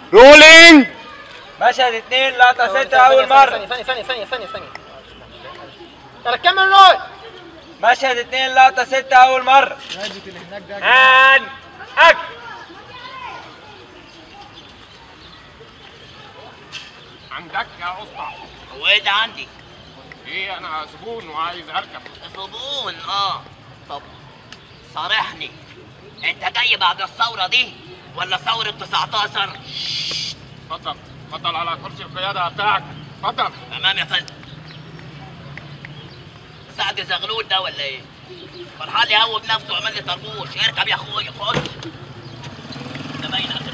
رولينج مشهد اتنين لقطة ستة أول مرة ثانية ثانية ثانية ثانية ثانية ثانية يلا كمل رول مشهد اتنين لقطة ستة أول مرة هان أك عندك يا اسطى هو ايه ده عندي؟ ايه انا زبون وعايز اركب زبون اه طب صارحني انت جاي بعد الثورة دي ولا ثورة 19 اتفضل اتفضل على كرسي القياده بتاعك اتفضل تمام يا فندم سعد زغلول ده ولا ايه؟ فرحان يهوب نفسه وعمل لي طربوش اركب يا اخويا خش ده باين